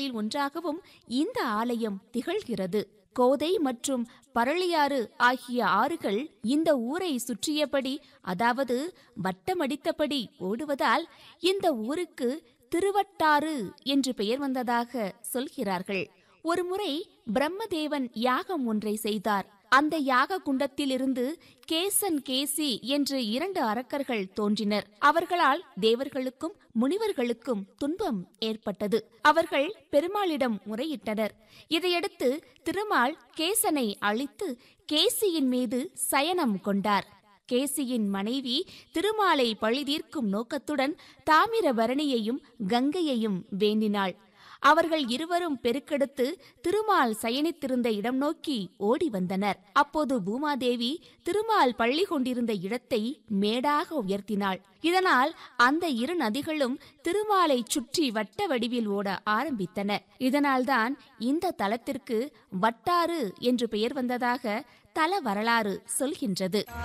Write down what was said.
ஆலயங்களில் ஒன்றாகவும் இந்த ஆலயம் திகழ்கிறது கோதை மற்றும் பரளியாறு ஆகிய ஆறுகள் இந்த ஊரை சுற்றியபடி அதாவது வட்டமடித்தபடி ஓடுவதால் இந்த ஊருக்கு திருவட்டாறு என்று பெயர் வந்ததாக சொல்கிறார்கள் ஒருமுறை பிரம்மதேவன் யாகம் ஒன்றை செய்தார் அந்த யாக குண்டத்திலிருந்து கேசன் கேசி என்று இரண்டு அரக்கர்கள் தோன்றினர் அவர்களால் தேவர்களுக்கும் முனிவர்களுக்கும் துன்பம் ஏற்பட்டது அவர்கள் பெருமாளிடம் முறையிட்டனர் இதையடுத்து திருமால் கேசனை அழித்து கேசியின் மீது சயனம் கொண்டார் கேசியின் மனைவி திருமாலை பழிதீர்க்கும் நோக்கத்துடன் தாமிரபரணியையும் கங்கையையும் வேண்டினாள் அவர்கள் இருவரும் பெருக்கெடுத்து திருமால் சயனித்திருந்த இடம் நோக்கி ஓடி வந்தனர் அப்போது பூமாதேவி திருமால் பள்ளி கொண்டிருந்த இடத்தை மேடாக உயர்த்தினாள் இதனால் அந்த இரு நதிகளும் திருமாலை சுற்றி வட்ட வடிவில் ஓட ஆரம்பித்தன இதனால்தான் இந்த தலத்திற்கு வட்டாறு என்று பெயர் வந்ததாக தல வரலாறு சொல்கின்றது